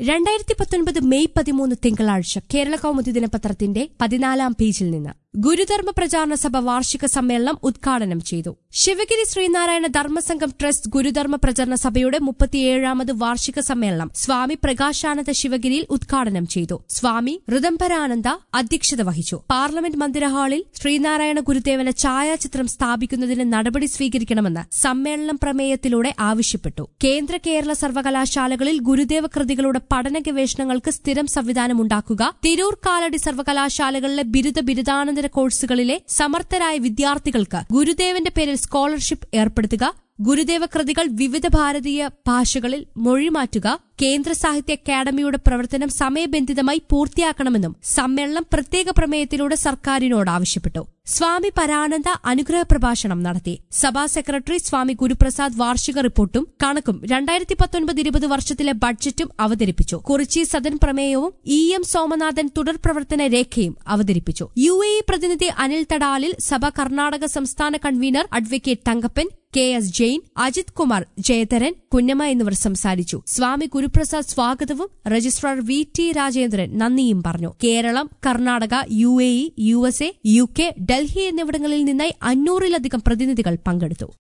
രണ്ടായിരത്തി പത്തൊൻപത് മെയ് പതിമൂന്ന് തിങ്കളാഴ്ച കേരള കൗമുദി ദിനപത്രത്തിന്റെ പതിനാലാം പേജിൽ നിന്ന് ഗുരുധർമ്മ പ്രചാരണ സഭ വാർഷിക സമ്മേളനം ഉദ്ഘാടനം ചെയ്തു ശിവഗിരി ശ്രീനാരായണ ധർമ്മസംഘം ട്രസ്റ്റ് ഗുരുധർമ്മ പ്രചരണ സഭയുടെ മുപ്പത്തിയേഴാമത് വാർഷിക സമ്മേളനം സ്വാമി പ്രകാശാനന്ദ ശിവഗിരിയിൽ ഉദ്ഘാടനം ചെയ്തു സ്വാമി ഋതംബരാനന്ദ അധ്യക്ഷത വഹിച്ചു പാർലമെന്റ് മന്ദിര ഹാളിൽ ശ്രീനാരായണ ഗുരുദേവന ഛായാചിത്രം സ്ഥാപിക്കുന്നതിന് നടപടി സ്വീകരിക്കണമെന്ന് സമ്മേളനം പ്രമേയത്തിലൂടെ ആവശ്യപ്പെട്ടു കേന്ദ്ര കേരള സർവകലാശാലകളിൽ ഗുരുദേവ കൃതികളുടെ പഠന ഗവേഷണങ്ങൾക്ക് സ്ഥിരം സംവിധാനം ഉണ്ടാക്കുക തിരൂർ കാലടി സർവകലാശാലകളിലെ ബിരുദ ബിരുദാനന്തര കോഴ്സുകളിലെ സമർത്ഥരായ വിദ്യാർത്ഥികൾക്ക് ഗുരുദേവന്റെ പേരിൽ സ്കോളർഷിപ്പ് ഏർപ്പെടുത്തുക ഗുരുദേവ കൃതികൾ വിവിധ ഭാരതീയ ഭാഷകളിൽ മൊഴിമാറ്റുക കേന്ദ്ര സാഹിത്യ അക്കാദമിയുടെ പ്രവർത്തനം സമയബന്ധിതമായി പൂർത്തിയാക്കണമെന്നും സമ്മേളനം പ്രത്യേക പ്രമേയത്തിലൂടെ സർക്കാരിനോട് ആവശ്യപ്പെട്ടു സ്വാമി പരാനന്ദ അനുഗ്രഹ പ്രഭാഷണം നടത്തി സഭാ സെക്രട്ടറി സ്വാമി ഗുരുപ്രസാദ് വാർഷിക റിപ്പോർട്ടും കണക്കും രണ്ടായിരത്തി പത്തൊൻപത് ഇരുപത് വർഷത്തിലെ ബഡ്ജറ്റും അവതരിപ്പിച്ചു കുറിച്ചി സദൻ പ്രമേയവും ഇ എം സോമനാഥൻ തുടർ പ്രവർത്തന രേഖയും അവതരിപ്പിച്ചു യു എ ഇ പ്രതിനിധി അനിൽ തടാലിൽ സഭ കർണാടക സംസ്ഥാന convener advocate Thankappan K S Jain Ajith Kumar Jayadharan Kunjamma എന്നിവർ സംസാരിച്ചു സ്വാമി ഗുരുപ്രസാദ് സ്വാഗതവും രജിസ്ട്രാർ വി ടി രാജേന്ദ്രൻ നന്ദിയും പറഞ്ഞു Keralam Karnataka U A E U S A U K Delhi എന്നിവിടങ്ങളിൽ നിന്നായി അഞ്ഞൂറിലധികം പ്രതിനിധികൾ പങ്കെടുത്തു